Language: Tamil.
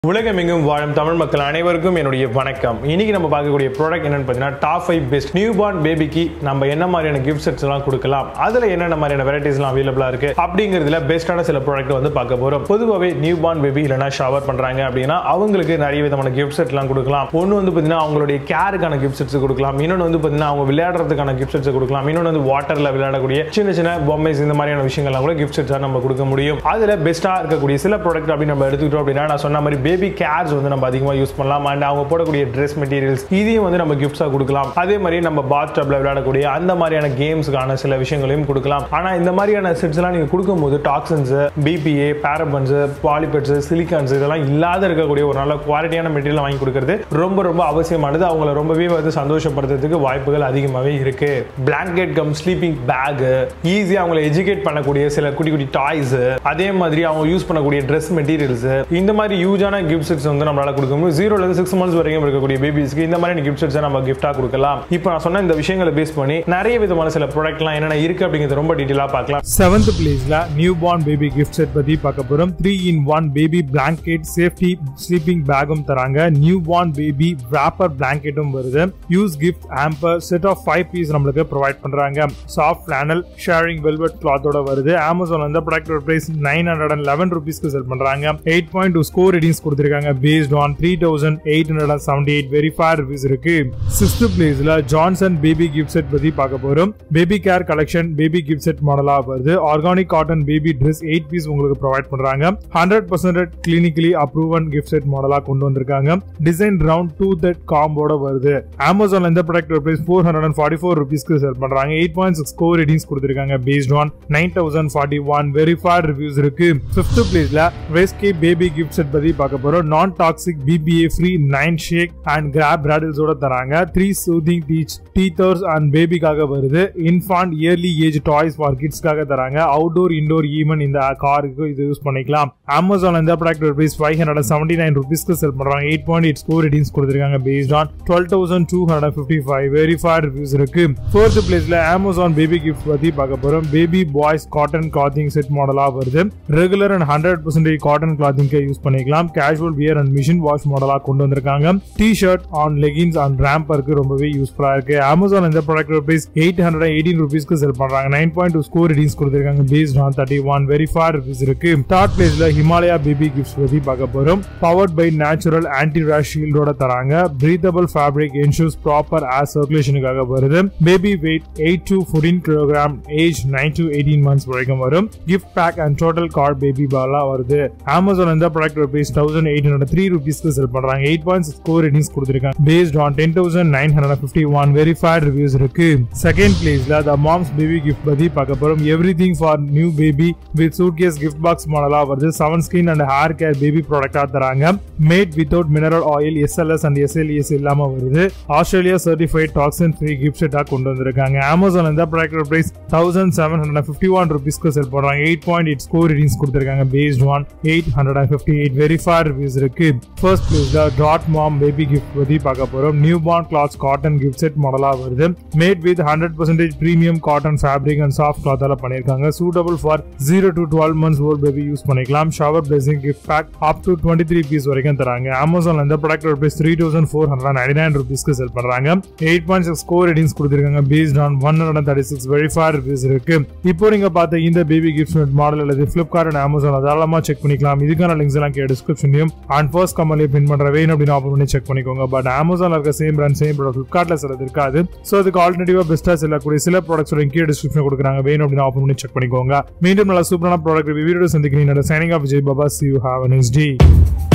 உலகமெங்கும் வாழும் தமிழ் மக்கள் அனைவருக்கும் என்னுடைய வணக்கம் இன்னைக்கு நம்ம பார்க்கக்கூடிய ப்ராடக்ட் என்னன்னு பார்த்தீங்கன்னா top five best new born பேபிக்கு நம்ம என்ன மாதிரியான கிஃப்ட் செட்ஸ் எல்லாம் கொடுக்கலாம் அதுல என்னென்ன மாதிரியான வெரைட்டிஸ்லாம் அவைலபிளா இருக்கு அப்படிங்கிறதுல பெஸ்ட்டான சில ப்ராடக்ட் வந்து பார்க்க போறோம் பொதுவாகவே நியூ பார்ன் பேபி இல்லைனா ஷவர் பண்றாங்க அப்படின்னா அவங்களுக்கு நிறைய விதமான கிஃப்ட் செட்லாம் கொடுக்கலாம் ஒன்று வந்து பார்த்தீங்கன்னா அவங்களுடைய கேருக்கான கிஃப்ட் செட்ஸ் கொடுக்கலாம் இன்னொன்று வந்து பார்த்தீங்கன்னா அவங்க விளையாடுறதுக்கான கிஃப்ட் செட்ஸ் கொடுக்கலாம் இன்னொன்று வந்து வாட்டர்ல விளையாடக்கூடிய சின்ன சின்ன பொம்மைஸ் இந்த மாதிரியான விஷயங்கள்லாம் கூட கிஃப்ட் செட்ஸாக நம்ம கொடுக்க முடியும் அதுல பெஸ்ட்டாக இருக்கக்கூடிய சில ப்ராடக்ட் அப்படி நம்ம எடுத்துக்கிட்டோம் அப்படின்னா நான் சொன்ன மாதிரி பேபி கேர்ஸ் வந்து நம்ம அதிகமாக யூஸ் பண்ணலாம் அண்ட் அவங்க போடக்கூடிய ட்ரெஸ் மெட்டீரியல்ஸ் இதையும் வந்து நம்ம கிஃப்ட்ஸாக கொடுக்கலாம் அதே மாதிரி நம்ம பாத் டப்ல விளையாடக்கூடிய அந்த மாதிரியான கேம்ஸ்க்கான சில விஷயங்களையும் கொடுக்கலாம் ஆனால் இந்த மாதிரியான செட்ஸ்லாம் நீங்கள் கொடுக்கும்போது டாக்ஸன்ஸ் பிபிஏ பேரபன்ஸ் பாலிபெட்ஸ் சிலிகான்ஸ் இதெல்லாம் இல்லாத இருக்கக்கூடிய ஒரு நல்ல குவாலிட்டியான மெட்டீரியல் வாங்கி கொடுக்கறது ரொம்ப ரொம்ப அவசியமானது அவங்கள ரொம்பவே வந்து சந்தோஷப்படுத்துறதுக்கு வாய்ப்புகள் அதிகமாகவே இருக்கு பிளாங்கெட் கம் ஸ்லீப்பிங் பேக் ஈஸியாக அவங்களை எஜுகேட் பண்ணக்கூடிய சில குட்டி குட்டி டாய்ஸ் அதே மாதிரி அவங்க யூஸ் பண்ணக்கூடிய ட்ரெஸ் மெட்டீரியல்ஸ் இந்த மாதிரி யூஜான கிஃப்ட் செட்ஸ் வந்து நம்மளால கொடுக்க முடியும் ஜீரோல இருந்து சிக்ஸ் மந்த்ஸ் வரைக்கும் இருக்கக்கூடிய பேபிஸ்க்கு இந்த மாதிரி கிஃப்ட் செட்ஸ் நம்ம கிஃப்டா கொடுக்கலாம் இப்போ நான் சொன்ன இந்த விஷயங்களை பேஸ் பண்ணி நிறைய விதமான சில ப்ராடக்ட்லாம் என்னென்ன இருக்கு அப்படிங்கிறது ரொம்ப டீட்டெயிலாக பார்க்கலாம் செவன்த் பிளேஸ்ல new born baby gift set பத்தி பார்க்க போறோம் three in one baby blanket safety sleeping பேக்கும் தராங்க நியூ பார்ன் பேபி ராப்பர் பிளாங்கெட்டும் வருது use gift hamper set of five piece நம்மளுக்கு ப்ரொவைட் பண்றாங்க சாஃப்ட் பிளானல் ஷேரிங் வெல்வெட் கிளாத்தோட வருது அமேசான் வந்து ப்ராடக்டோட price nine hundred and eleven ருபீஸ்க்கு செல் பண்றாங்க eight point two score ratings கொடுத்துருக்காங்க based on three thousand eight hundred and seventy eight verified reviews இருக்கு சிக்ஸ்த் பிளேஸ்ல ஜான்சன் பேபி கிஃப்ட் செட் பத்தி பார்க்க போறோம் baby care collection baby gift set மாடலா வருது organic cotton baby dress eight piece உங்களுக்கு ப்ரொவைட் பண்றாங்க hundred percent clinically approved gift set மாடலா கொண்டு வந்திருக்காங்க டிசைன் ரவுண்ட் டூ தட் காம்போட வருது அமேசான்ல இந்த product price four hundred and forty four ருபீஸ்க்கு செல் பண்றாங்க eight point six score ratings கொடுத்திருக்காங்க based on nine thousand forty one verified reviews இருக்கு ஃபிஃப்த் பிளேஸ்ல ரெஸ்கே பேபி கிஃப்ட் செட் பத்தி பார்க்க போறோம் non toxic BPA free nine shake and grab ராடில்ஸோட தராங்க த்ரீ சூதிங் டீச் டீத்தர்ஸ் அண்ட் பேபிக்காக வருது infant early age toys for கிட்ஸ்க்காக தராங்க அவுட்டோர் இண்டோர் ஈவன் இந்த காருக்கு இது யூஸ் பண்ணிக்கலாம் அமேசான் இந்த product price five hundred seventy nine ருபீஸ்க்கு செல் பண்றாங்க eight point eight score ratings கொடுத்திருக்காங்க based on twelve thousand two hundred fifty five verified reviews இருக்கு ஃபோர்த் பிளேஸ்ல அமேசான் பேபி கிஃப்ட் பத்தி பார்க்க போறோம் baby boys cotton clothing set மாடலா வருது regular and hundred percentage cotton கிளாத்திங்க்கு யூஸ் பண்ணிக்கலாம் casual wear and machine wash மாடலா கொண்டு வந்திருக்காங்க T shirt on leggings and ரேம்பருக்கு ரொம்பவே யூஸ்ஃபுல்லா இருக்கு அமேசான் இந்த product price eight hundred eighteen ருபீஸ்க்கு செல் பண்றாங்க nine point two score ratings கொடுத்திருக்காங்க based on thirty one verify reviews இருக்கு தேர்ட் பிளேஸ்ல ஹிமாலயா பேபி கிஃப்ட்ஸ் பத்தி பார்க்க போறோம் powered by natural anti rash ஷீல்டோட தராங்க breathable fabric ensures proper air சர்க்குலேஷனுக்காக வருது baby weight eight to fourteen kilogram age nine to eighteen months வரைக்கும் வரும் gift pack and total card baby பாலா வருது அமேசான் இந்த product price thousand eight hundred three ருபீஸ்க்கு செல் பண்றாங்க eight point six score ratings கொடுத்திருக்காங்க based on ten thousand nine hundred fifty one verified reviews இருக்கு செகண்ட் பிளேஸ்ல த மாம்ஸ் பேபி கிஃப்ட் பத்தி பார்க்க போறோம் everything for new baby with suit case gift box மாடலா வருது seven skin and hair care baby ப்ராடக்டா தராங்க made without mineral oil SLS and SLES இல்லாம வருது Australia certified toxin free gift செட்டா கொண்டு வந்திருக்காங்க அமேசான் இந்த product price thousand seven hundred fifty one ருபீஸ்க்கு செல் பண்றாங்க eight point eight score ratings கொடுத்திருக்காங்க based on eight hundred and fifty eight verified reviews இருக்கு ஃபர்ஸ்ட் பிளேஸ்ல டாட் மாம் பேபி கிஃப்ட் பத்தி பார்க்க போறோம் new born clothes cotton gift set மாடலா வருது made with hundred percentage premium cotton fabric and soft கிளாத்தால பண்ணிருக்காங்க suitable for zero to twelve months old baby use பண்ணிக்கலாம் shower blessing gift back up to twenty three piece வரைக்கும் தராங்க அமேசான்ல இந்த product rupees three thousand four hundred ninety nine ருபீஸ்க்கு செல் பண்றாங்க eight point six score ratings கொடுத்திருக்காங்க based on one hundred thirty six verified reviews இருக்கு இப்போ நீங்க பார்த்த இந்த பேபி கிஃப்ட் மாடல் அல்லது பிளிப்கார்ட் அண்ட் அமேசான் தாராளமா செக் பண்ணிக்கலாம் இதுக்கான லிங்க்ஸ் எல்லாம் கே டிஸ்கிரிப்ஷன்லையும் அண்ட் ஃபர்ஸ்ட் கமலே பின் பண்ற வேணும் அப்படின்னு ஆப்பன் பண்ணி செக் பண்ணிக்கோங்க பட் அமேசான்ல இருக்க சேம் பிராண்ட் சேம் ப்ராடக்ட் ஃபிளிப்கார்ட்ல சிலது இருக்காது ஸோ அதுக்கு ஆல்டர்னேட்டிவா பெஸ்டா செல்லக்கூடிய சில ப்ராடக்ட்ஸ் கீழே டிஸ்கிரிப்ஷன் கொடுக்குறாங்க வேணும் அப்படின்னு ஆப்பன் பண்ணி செக் பண்ணிக்கோங்க மீண்டும் நல்ல சூப்பரான ப்ராடக்ட் வீடியோ சந்திக்கிறீங்க signing off Vijay Baba see you have next day